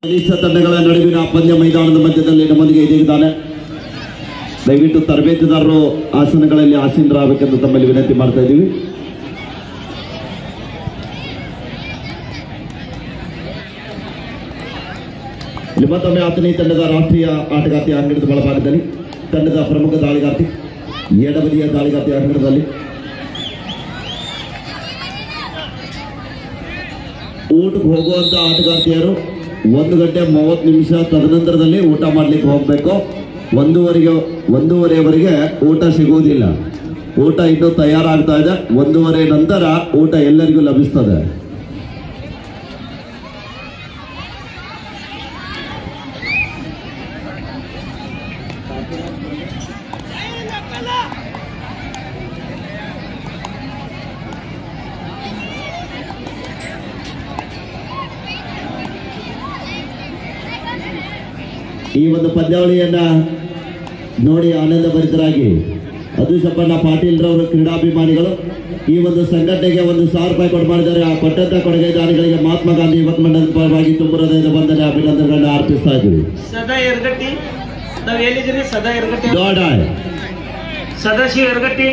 ಕನಿಷ್ಠ ತಂಡಗಳ ನಡುವಿನ ಪಂದ್ಯ ಮೈದಾನದ ಮಧ್ಯದಲ್ಲಿ ನಮ್ಮೊಂದಿಗೆ ಇದ್ದಾನೆ ದಯವಿಟ್ಟು ತರಬೇತುದಾರರು ಆಸನಗಳಲ್ಲಿ ಆಸೀನರಾಗಬೇಕೆಂದು ತಮ್ಮಲ್ಲಿ ವಿನಂತಿ ಮಾಡ್ತಾ ಇದ್ದೀವಿ ಇಲ್ಲಿ ಮತ್ತೊಮ್ಮೆ ಆತನಿ ತಂಡದ ರಾಷ್ಟ್ರೀಯ ಆಟಗಾರ್ತಿ ಅಂಗಣದ ಒಳಭಾಗದಲ್ಲಿ ತಂಡದ ಪ್ರಮುಖ ದಾಳಿಗಾರ್ತಿ ಎಡಬದಿಯ ದಾಳಿಗಾರ್ತಿ ಅಂಗಣದಲ್ಲಿ ಊಟಕ್ಕೆ ಹೋಗುವಂತ ಆಟಗಾರ್ತಿಯರು ಒಂದು ಗಂಟೆ ಮೂವತ್ತು ನಿಮಿಷ ತದನಂತರದಲ್ಲಿ ಊಟ ಮಾಡ್ಲಿಕ್ಕೆ ಹೋಗ್ಬೇಕು ಒಂದೂವರೆಗೆ ಒಂದೂವರೆವರೆಗೆ ಊಟ ಸಿಗುವುದಿಲ್ಲ ಊಟ ಇನ್ನೂ ತಯಾರಾಗ್ತಾ ಇದೆ ಒಂದೂವರೆ ನಂತರ ಊಟ ಎಲ್ಲರಿಗೂ ಲಭಿಸ್ತದೆ ಈ ಒಂದು ಪಂದ್ಯಾವಳಿಯನ್ನ ನೋಡಿ ಆನಂದ ಭರಿತರಾಗಿ ಅದು ಸಪ್ಪಣ್ಣ ಪಾಟೀಲ್ ರವರು ಕ್ರೀಡಾಭಿಮಾನಿಗಳು ಈ ಒಂದು ಸಂಘಟನೆಗೆ ಒಂದು ಸಾವಿರ ರೂಪಾಯಿ ಕೊಟ್ಟು ಮಾಡಿದ್ದಾರೆ ಆ ಕೊಟ್ಟಂತ ಕೊಡುಗೆ ದಾನಿಗಳಿಗೆ ಮಹಾತ್ಮ ಗಾಂಧಿ ಯುವಕ ಮಂಡಲದ ಪರವಾಗಿ ತುಂಬ ಹೃದಯದ ವಂದನೆ ಅಭಿನಂದನೆಗಳನ್ನ ಅರ್ಪಿಸ್ತಾ ಇದ್ದೀವಿ ಸದಾ ಎರಗಟ್ಟಿ ನಾವ್ ಎಲ್ಲಿದ್ದೀರಿ ಸದಾ ಎರಗಟ್ಟಿ ಡಾಡ್ ಸದಾಶಿವ ಎರಗಟ್ಟಿ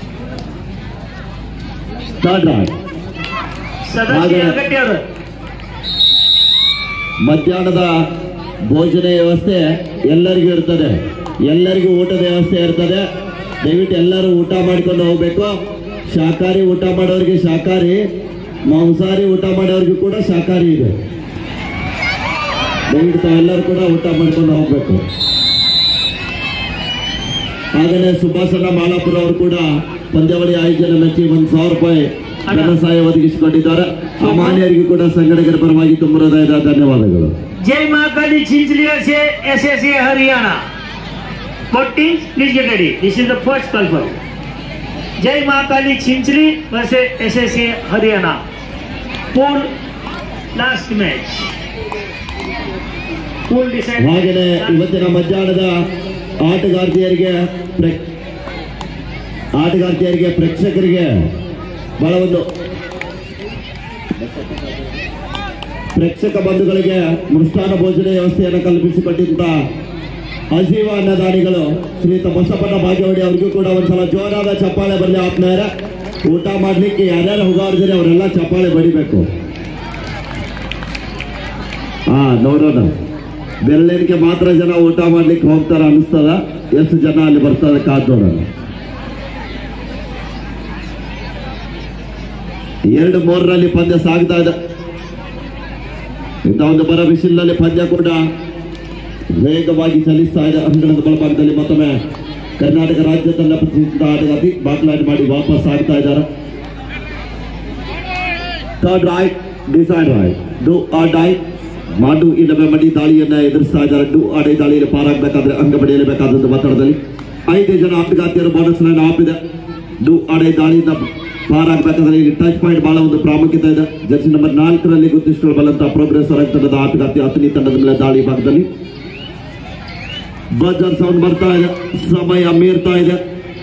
ಥರ್ಡ್ ರಾಡ್ ಸದಾಶಿವ ಹಾಗೆ- ಎರಗಟ್ಟಿ ಅವರು ಮಧ್ಯಾಹ್ನದ ಭೋಜನ ವ್ಯವಸ್ಥೆ ಎಲ್ಲರಿಗೂ ಇರ್ತದೆ ಎಲ್ಲರಿಗೂ ಊಟದ ವ್ಯವಸ್ಥೆ ಇರ್ತದೆ ದಯವಿಟ್ಟು ಎಲ್ಲರೂ ಊಟ ಮಾಡ್ಕೊಂಡು ಹೋಗ್ಬೇಕು ಶಾಕಾಹಾರಿ ಊಟ ಮಾಡೋರಿಗೆ ಶಾಕಾಹಾರಿ ಮಾಂಸಾಹಾರಿ ಊಟ ಮಾಡೋರಿಗೂ ಕೂಡ ಶಾಕಾಹಾರಿ ಇದೆ ದಯವಿಟ್ಟು ತಾವೆಲ್ಲರೂ ಕೂಡ ಊಟ ಮಾಡ್ಕೊಂಡು ಹೋಗ್ಬೇಕು ಹಾಗೆಯೇ ಸುಭಾಷಣ್ಣ ಮಾಲಾಪುರ ಅವರು ಕೂಡ ಪಂದ್ಯಾವಳಿ ಆಯೋಜನೆ ಮೆಚ್ಚಿ ಒಂದು ಸಾವಿರ ರೂಪಾಯಿ ಧನ ಸಹಾಯ ಒದಗಿಸಿಕೊಂಡಿದ್ದಾರೆ ಆ ಮಾನ್ಯರಿಗೂ ಕೂಡ ಸಂಘಟಕರ ಪರವಾಗಿ ತುಂಬ ಹೃದಯದ ಧನ್ಯವಾದಗಳು जय माँ काली चिंचलिया से S S A Haryana forty please get ready this is the first call for Jai Maa Kali Chinchli versus S S A Haryana pool last match pool decide ಹಾಗೆಯೇ ಇವತ್ತಿನ ಮಧ್ಯಾಹ್ನದ ಆಟಗಾರ್ತಿಯರಿಗೆ ಪ್ರೇಕ್- ಆಟಗಾರ್ತಿಯರಿಗೆ ಪ್ರೇಕ್ಷಕರಿಗೆ ಬಹಳ ಒಂದು ಪ್ರೇಕ್ಷಕ ಬಂಧುಗಳಿಗೆ ಮೃಷ್ಟಾನ್ನ ಭೋಜನ ವ್ಯವಸ್ಥೆಯನ್ನು ಕಲ್ಪಿಸಿಕೊಟ್ಟಿದ್ದ ಹಸಿವ ಅನ್ನದಾನಿಗಳು ಶ್ರೀಯುತ ಬಸಪ್ಪಣ್ಣ ಭಾಗ್ಯವಾಡಿ ಅವರಿಗೂ ಕೂಡ ಒಂದ್ಸಲ ಜೋರಾದ ಚಪ್ಪಾಳೆ ಬರಲಿ ಆತ್ಮೀಯರ ಊಟ ಮಾಡ್ಲಿಕ್ಕೆ ಯಾರ್ಯಾರು ಹೋಗಾಡ್ತಾರೆ ಅವರೆಲ್ಲ ಚಪ್ಪಾಳೆ ಬಡಿಬೇಕು ಹಾ ನೋಡೋಣ ಬೆರಳಿಗೆ ಮಾತ್ರ ಜನ ಊಟ ಮಾಡ್ಲಿಕ್ಕೆ ಹೋಗ್ತಾರ ಅನಿಸ್ತದ ಎಷ್ಟು ಜನ ಅಲ್ಲಿ ಬರ್ತಾರೆ ಕಾದ್ ನೋಡೋಣ ಎರಡು ಮೂರರಲ್ಲಿ ಪಂದ್ಯ ಸಾಗ್ತಾ ಇದೆ ಇಂಥ ಒಂದು ಬರ ಬಿಸಿಲಿನಲ್ಲಿ ಪಂದ್ಯ ಕೂಡ ವೇಗವಾಗಿ ಚಲಿಸ್ತಾ ಇದೆ ಅಂಗಣದ ಬಲಭಾಗದಲ್ಲಿ ಮತ್ತೊಮ್ಮೆ ಕರ್ನಾಟಕ ರಾಜ್ಯ ತಂಡ ಪ್ರತಿನಿಧಿಸಿದ ಆಟಗಾರ್ತಿ ಬಾಕ್ಲಾಟ್ ಮಾಡಿ ವಾಪಸ್ ಆಗ್ತಾ ಇದ್ದಾರೆ third raid decide raid do or die ಮಾಡು ಇಲ್ಲವೇ ಮಡಿ ದಾಳಿಯನ್ನ ಎದುರಿಸ್ತಾ ಇದ್ದಾರೆ ಡು ಅಡೈ ದಾಳಿಯಲ್ಲಿ ಪಾರಾಗಬೇಕಾದ್ರೆ ಅಂಗ ಪಡೆಯಲೇಬೇಕಾದಂತ ಒತ್ತಡದಲ್ಲಿ ಐದು ಜನ ಆಟಗಾರ್ತಿಯರು ಬೋನಸ್ ಲೈನ್ ಆಪಿದೆ ಡು ಅಡೈ ದಾಳಿಯಿಂದ ಪಾರಾಗಬೇಕಾದ್ರೆ ಇಲ್ಲಿ ಟಚ್ ಪಾಯಿಂಟ್ ಬಹಳ ಒಂದು ಪ್ರಾಮುಖ್ಯತೆ ಇದೆ ಜರ್ಸಿ ನಂಬರ್ ನಾಲ್ಕರಲ್ಲಿ ಗುರುತಿಸಿಕೊಳ್ಳಬಲ್ಲಂತ ಪ್ರೋಗ್ರೆಸ್ ತಂಡದ ಆಟಗಾರ್ತಿ ಹತ್ತನೇ ತಂಡದ ಮೇಲೆ ದಾಳಿ ಭಾಗದಲ್ಲಿ ಬಜರ್ ಸೌಂಡ್ ಬರ್ತಾ ಇದೆ ಸಮಯ ಮೀರ್ತಾ ಇದೆ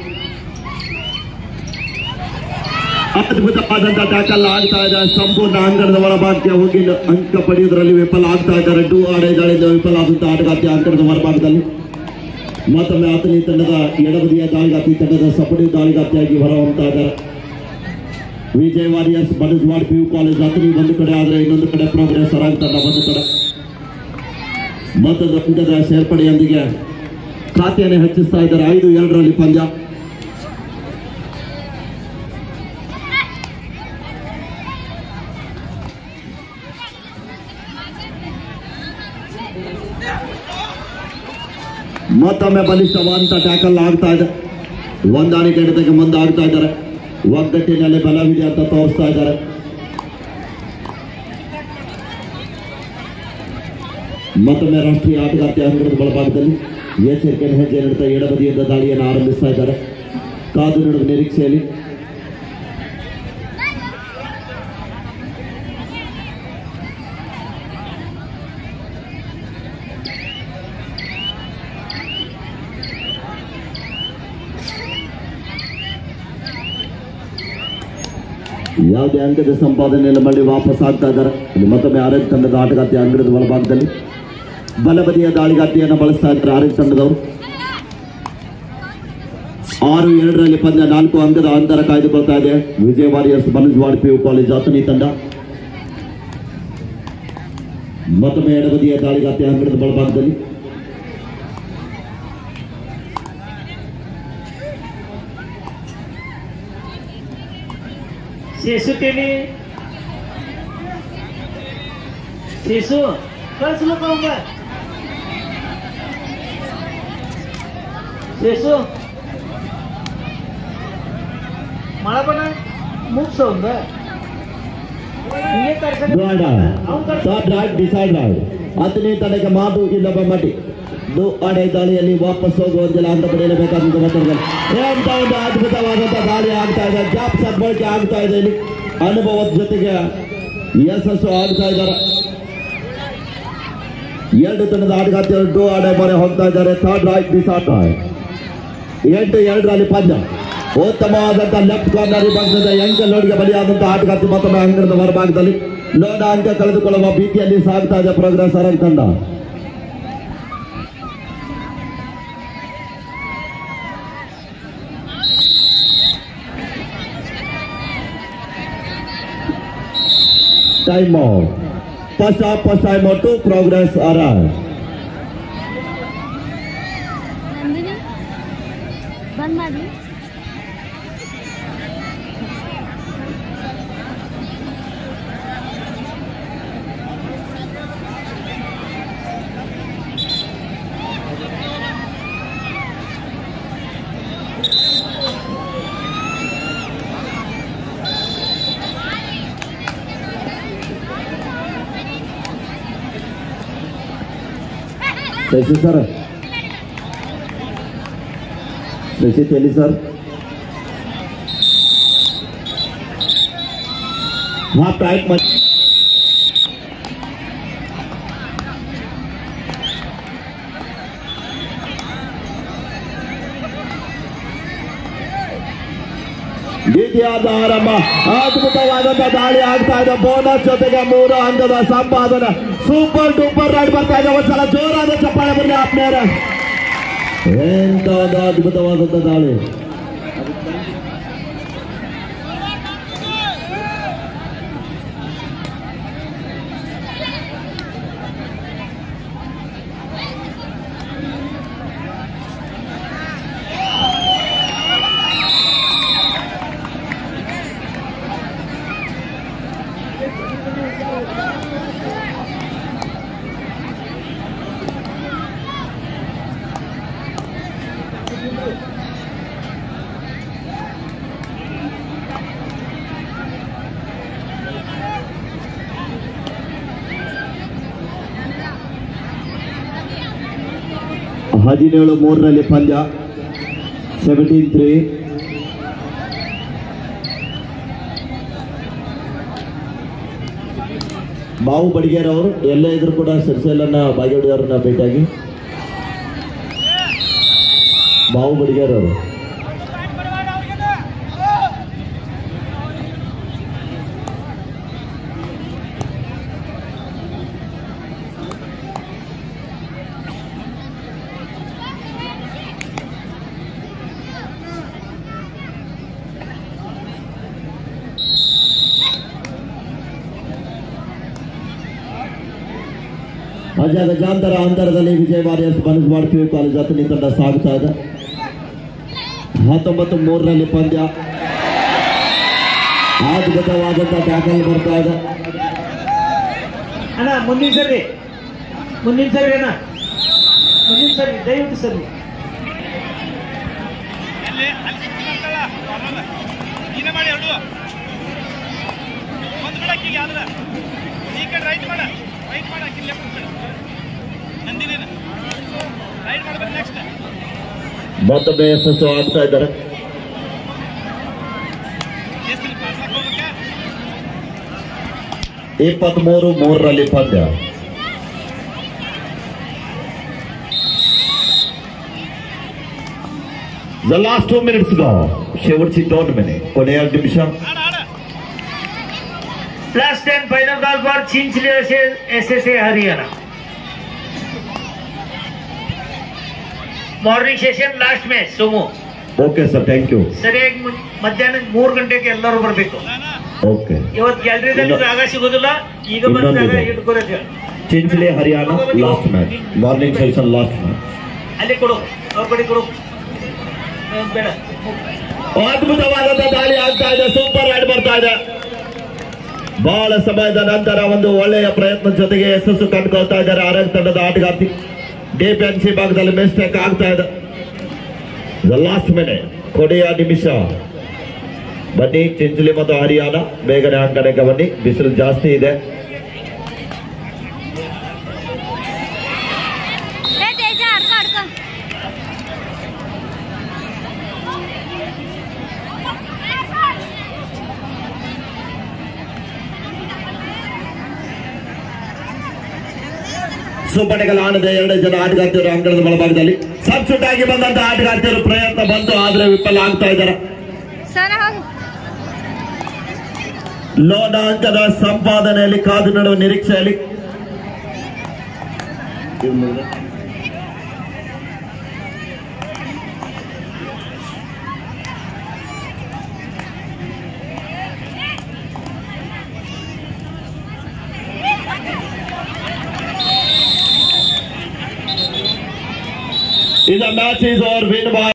ಅದ್ಭುತವಾದಂತ ಟ್ಯಾಕಲ್ ಆಗ್ತಾ ಇದೆ ಸಂಪೂರ್ಣ ಅಂಗಣದ ಒಳಭಾಗಕ್ಕೆ ಹೋಗಿ ಅಂಕ ಪಡೆಯುವುದರಲ್ಲಿ ವಿಫಲ ಆಗ್ತಾ ಇದ್ದಾರೆ ಟೂ ಆಡಳಿತಗಳಿಂದ ವಿಫಲ ಆದಂತ ಆಟಗಾರ್ತಿ ಅಂಕಣದ ಹೊರಭಾಗದಲ್ಲಿ ಮತ್ತೊಮ್ಮೆ ಆತನಿ ತಂಡದ ಎಡಬದಿಯ ದಾಳಿಗಾತಿ ತಂಡದ ಸಪಡಿ ದಾಳಿಗಾತಿಯಾಗಿ ಹೊರಹೊಮ್ತಾ ಇದ್ದಾರೆ ವಿಜಯ್ ವಾರಿಯರ್ಸ್ ಬಡಸ್ವಾಡ್ ಪಿ ಯು ಕಾಲೇಜ್ ಆತನಿ ಒಂದು ಕಡೆ ಆದ್ರೆ ಇನ್ನೊಂದು ಕಡೆ ಪ್ರೋಗ್ರೆಸ್ ಸರಾಗ್ ತಂಡ ಒಂದು ಕಡೆ ಮತ್ತೊಂದು ಪಂದ್ಯದ ಸೇರ್ಪಡೆಯೊಂದಿಗೆ ಖಾತೆಯನ್ನು ಹೆಚ್ಚಿಸ್ತಾ ಇದ್ದಾರೆ ಐದು ಎರಡರಲ್ಲಿ ಪಂದ್ಯ ಮತ್ತೊಮ್ಮೆ ಬಲಿಷ್ಠವಾದಂತ ಟ್ಯಾಕಲ್ ಆಗ್ತಾ ಇದೆ ಹೊಂದಾಣಿಕೆ ಹಿಡಿತಕ್ಕೆ ಮುಂದೆ ಆಗ್ತಾ ಇದ್ದಾರೆ ಒಗ್ಗಟ್ಟಿನಲ್ಲಿ ಬಲವಿದೆ ಅಂತ ತೋರಿಸ್ತಾ ಇದ್ದಾರೆ ಮತ್ತೊಮ್ಮೆ ರಾಷ್ಟ್ರೀಯ ಆಟಗಾರ್ತಿ ಅಂಗಣದ ಬಲಭಾಗದಲ್ಲಿ ಎಚ್ಚರಿಕೆಯನ್ನು ಹೆಜ್ಜೆ ನೀಡುತ್ತಾ ಎಡಬದಿಯಿಂದ ದಾಳಿಯನ್ನು ಆರಂಭಿಸ್ತಾ ಇದ್ದಾರೆ ಕಾದು ನೋಡುವ ನಿರೀಕ್ಷೆಯಲ್ಲಿ ಯಾವುದೇ ಅಂಕದ ಸಂಪಾದನೆಯನ್ನು ಮಾಡಿ ವಾಪಸ್ ಆಗ್ತಾ ಇದ್ದಾರೆ ಇಲ್ಲಿ ಮತ್ತೊಮ್ಮೆ ಆರೋಗ್ಯ ತಂಡದ ಆಟಗಾರ್ತಿ ಅಂಗಡದ ಒಳಭಾಗದಲ್ಲಿ ಬಲಬದಿಯ ದಾಳಿಗಾರ್ತಿಯನ್ನು ಬಳಸ್ತಾ ಇದ್ದಾರೆ ಆರೋಗ್ಯ ತಂಡದವರು ಆರು ಎರಡರಲ್ಲಿ ಪಂದ್ಯ ನಾಲ್ಕು ಅಂಕದ ಅಂತರ ಕಾಯ್ದುಕೊಳ್ತಾ ಇದೆ Vijaya Warriors Banajawadi P U College Athani ತಂಡ ಮತ್ತೊಮ್ಮೆ ಎಡಬದಿಯ ದಾಳಿಗಾರ್ತಿ ಅಂಗಡದ ಬಲಭಾಗದಲ್ಲಿ ಶಿಶು ಟಿವಿ ಶಿಶು ಕಳ್ಸ್ಬೇಕು ಅವಂಗ ಶಿಶು ಮಾಡಬಣ ಮುಗ್ಸ ಅವಂಗ ಹಿಂಗೆ ಕರ್ಸಕ್ ದ್ವಾಡ ಅವ್ನ್ ಕರ್ಸ ಟಾಪ್ ರೈಟ್ ಡಿಸೈಡ್ ರೈಟ್ ಹತ್ತನೇ ತನಕ ಮಾಡು ಇನ್ನೊಬ್ಬ ಮಟಿ ದು ಅಡೆ ದಾಳಿಯಲ್ಲಿ ವಾಪಸ್ ಹೋಗುವಂತೆಲ್ಲ ಅಂತ ಪಡೆಯಲೇಬೇಕಾದಂತ ಮಾತುಗಳು ಎಂತ ಒಂದು ಅದ್ಭುತವಾದಂತಹ ದಾಳಿ ಆಗ್ತಾ ಇದೆ ಜಾಬ್ ಸದ್ಬಳಕೆ ಆಗ್ತಾ ಇದೆ ಇಲ್ಲಿ ಅನುಭವದ ಜೊತೆಗೆ ಯಶಸ್ಸು ಆಗ್ತಾ ಇದ್ದಾರೆ ಎರಡು ತಂಡದ ಆಟಗಾರ್ತಿಯರು ಡೋ ಆಡೆ ಮೊರೆ ಹೋಗ್ತಾ ಇದ್ದಾರೆ ಥರ್ಡ್ ರೈಟ್ ಡಿಸೈಡ್ ರೈಟ್ ಎಂಟು ಎರಡರಲ್ಲಿ ಪಂದ್ಯ ಉತ್ತಮವಾದಂತ ಲೆಫ್ಟ್ ಕಾರ್ನರ್ ವಿಭಾಗದಿಂದ ಎಂಕ ಲೋಡ್ಗೆ ಬಲಿಯಾದಂತ ಆಟಗಾರ್ತಿ ಮತ್ತೊಮ್ಮೆ ಅಂಗಡದ ಹೊರಭಾಗದಲ್ಲಿ ಲೋಡ್ ಅಂಕ ಕಳೆದುಕೊಳ್ಳುವ ಭೀತಿಯಲ್ಲಿ ಸಾಗ್ತಾ ಇದೆ ಪ್ರೋಗ್ರೆಸ್ ಅರನ್ ತಂಡ time first of first time to progress ಅರನ್ ನಂದಿನಿ ಬಂದ್ ಮಾಡಿ ಶಶಿ ಸರ್ ಶಶಿ ತೆಲಿ ಸರ್ हा टाईट मध्ये ದ್ವಿತೀಯಾದ ಆರಂಭ ಅದ್ಭುತವಾದಂತ ದಾಳಿ ಆಗ್ತಾ ಇದೆ ಬೋನಸ್ ಜೊತೆಗೆ ಮೂರು ಅಂಕದ ಸಂಪಾದನೆ ಸೂಪರ್ ಡೂಪರ್ ರೈಡ್ ಬರ್ತಾ ಇದೆ ಒಂದ್ಸಲ ಜೋರಾದ ಚಪ್ಪಾಳೆ ಬರಲಿ ಆತ್ಮೀಯರ ಎಂತ ಒಂದು ಅದ್ಭುತವಾದಂತ ದಾಳಿ ಹದಿನೇಳು ಮೂರರಲ್ಲಿ ಪಂದ್ಯ ಸೆವೆಂಟೀನ್ ತ್ರೀ ಬಾವು ಬಡಿಗೇರ್ ಅವರು ಎಲ್ಲೇ ಇದ್ರು ಕೂಡ ಸಿರ್ಸೆಲ್ಲನ್ನ ಬಾಗೇವಾಡಿಯವರನ್ನ ಭೇಟಿಯಾಗಿ ಬಾವು ಬಡಿಗೇರ್ ಅವರು ಅಜಯ ಗಜಾಂತರ ಅಂತರದಲ್ಲಿ ವಿಜಯ ವಾರಿಯರ್ಸ್ ಮನಸ್ಸು ಮಾಡ್ತೀವಿ ಕಾಲೇಜ್ ಹತ್ತನೇ ತಂಡ ಸಾಗುತ್ತಾ ಇದೆ ಹತ್ತೊಂಬತ್ತು ಮೂರರಲ್ಲಿ ಪಂದ್ಯ ಅದ್ಭುತವಾದಂತ ಟ್ಯಾಕಲ್ ಬರ್ತಾ ಇದೆ ಅಣ್ಣ ಮುಂದಿನ ಸರಿ ಮುಂದಿನ ಸರಿ ಅಣ್ಣ ಮುಂದಿನ ಸರಿ ದಯವಿಟ್ಟು ಸರಿ ಅಲ್ಲಿ ಅಲ್ಲಿ ಸಿಕ್ಕಿರ್ತಲ್ಲ ಆಮೇಲೆ ನೀನೇ ಮಾಡಿ ಎರಡು ಒಂದು ಬಿಡಕ್ಕೆ ಆದ್ರೆ ಈ ಕಡೆ ರೈಟ್ ಮಾಡ ರೈಟ್ ಮಾಡ ಆಕಿ ಲೆಫ್ಟ್ ಬಿಡ ನಂದಿನೇನ ರೈಟ್ ಮಾಡ್ಬೇಕು ನೆಕ್ಸ್ಟ್ ಮತ್ತೊಮ್ಮೆ ಯಶಸ್ಸು ಆಗ್ತಾ ಇದ್ದಾರೆ ಎಷ್ಟು ಪಾಸ್ಲಾಕ್ ಹೋಗ್ಬೇಕಾ ಇಪ್ಪತ್ಮೂರು ಮೂರರಲ್ಲಿ ಪಂದ್ಯ the last two minutes go शेवटची दोन मिनिट कोणी एक निमिष ಆಡ ಆಡ and final call for Chinchli versus SSA Haryana. Morning session last match Somu okay sir thank you ಸರಿಯಾಗಿ ಮುನ್- ಮಧ್ಯಾಹ್ನ ಮೂರು ಗಂಟೆಗೆ ಎಲ್ಲರೂ ಬರಬೇಕು ಓಕೆ ಇವತ್ತು ಗ್ಯಾಲರಿದಲ್ಲಿ ಇನ್ನು- ಜಾಗ ಸಿಗೋದಿಲ್ಲ ಈಗ ಬಂದ ಜಾಗ ಇನ್ನೊಂದಿದೆ. ಇಟ್ಕೊಳಕ್ಕೆ Chinchli Haryana last match morning session last match ಅಲ್ಲಿ ಕೊಡು ಅವ್ರ ಕಡೆ ಕೊಡು ಏನ್ ಬೇಡ ಅದ್ಭುತವಾದಂತ ದಾಳಿ ಆಗ್ತಾ ಇದೆ ಸೂಪರ್ ರೈಡ್ ಬರ್ತಾ ಇದೆ ಬಹಳ ಸಮಯದ ನಂತರ ಒಂದು ಒಳ್ಳೆಯ ಪ್ರಯತ್ನ ಜೊತೆಗೆ ಯಶಸ್ಸು ಕಂಡುಕೊಳ್ತಾ ಇದ್ದಾರೆ ಆರೋಗ್ಯ ತಂಡದ ಆಟಗಾರ್ತಿ ಡಿಪಿಎನ್ಸಿ ಭಾಗದಲ್ಲಿ ಮಿಸ್ಟೇಕ್ ಆಗ್ತಾ ಇದೆ ಲಾಸ್ಟ್ ಮಿನಿಟ್ ಕೊನೆಯ ನಿಮಿಷ ಬನ್ನಿ ಚಿಂಚಲಿ ಮತ್ತು ಹರಿಯಾಣ ಬೇಗನೆ ಅಂಗಡಿಗೆ ಬನ್ನಿ ಬಿಸಿಲು ಜಾಸ್ತಿ ಇದೆ ಏ ತೇಜ ಅಡ್ಕ ಅಡ್ಕ ಸುಬ್ಬಣಿಗಳ ಆಣದ ಎರಡು ಜನ ಆಟಗಾರ್ತಿಯರು ಅಂಗಣದ ಒಳಭಾಗದಲ್ಲಿ ಸಬ್ಸ್ಟಿಟ್ಯೂಟ್ ಆಗಿ ಬಂದಂತ ಆಟಗಾರ್ತಿಯರು ಪ್ರಯತ್ನ ಬಂತು ಆದ್ರೆ ವಿಫಲ ಆಗ್ತಾ ಇದ್ದಾರೆ ಸರ ಹೋಗು ಲೋನ ಅಂಕದ ಸಂಪಾದನೆಯಲ್ಲಿ ಕಾದು ನಡುವ ನಿರೀಕ್ಷೆಯಲ್ಲಿ The match is over win by